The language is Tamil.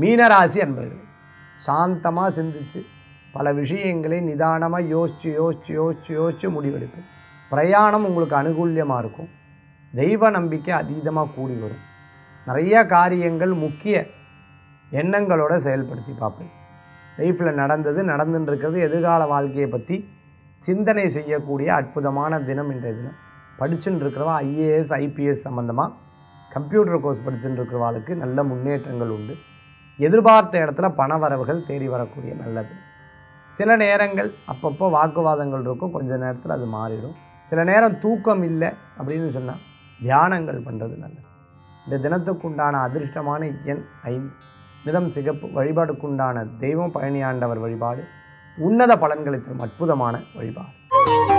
மீனராசி அன்பர்களே சாந்தமாக சிந்திச்சு பல விஷயங்களை நிதானமாக யோசித்து யோசித்து யோசித்து யோசித்து முடிவெடுப்பேன் பிரயாணம் உங்களுக்கு அனுகூல்யமாக இருக்கும் தெய்வ நம்பிக்கை அதீதமாக கூடி வரும் நிறைய காரியங்கள் முக்கிய எண்ணங்களோட செயல்படுத்தி பார்ப்பேன் லைஃப்பில் நடந்தது நடந்துட்டு இருக்கிறது எதிர்கால வாழ்க்கையை பற்றி சிந்தனை செய்யக்கூடிய அற்புதமான தினம் இன்றைய தினம் படிச்சுட்டு இருக்கிறவா ஐஏஎஸ் ஐபிஎஸ் சம்மந்தமாக கம்ப்யூட்டர் கோர்ஸ் படிச்சுட்டு இருக்கிறவாளுக்கு நல்ல முன்னேற்றங்கள் உண்டு எதிர்பார்த்த இடத்துல பண வரவுகள் தேடி வரக்கூடிய நல்லது சில நேரங்கள் அப்பப்போ வாக்குவாதங்கள் இருக்கும் கொஞ்ச நேரத்தில் அது மாறிடும் சில நேரம் தூக்கம் இல்லை அப்படின்னு சொன்னால் தியானங்கள் பண்ணுறது நல்லது இந்த தினத்துக்குண்டான அதிர்ஷ்டமான எண் ஐந்து நிறம் சிகப்பு வழிபாடுக்குண்டான தெய்வம் பழனியாண்டவர் வழிபாடு உன்னத பலன்களை தரும் அற்புதமான வழிபாடு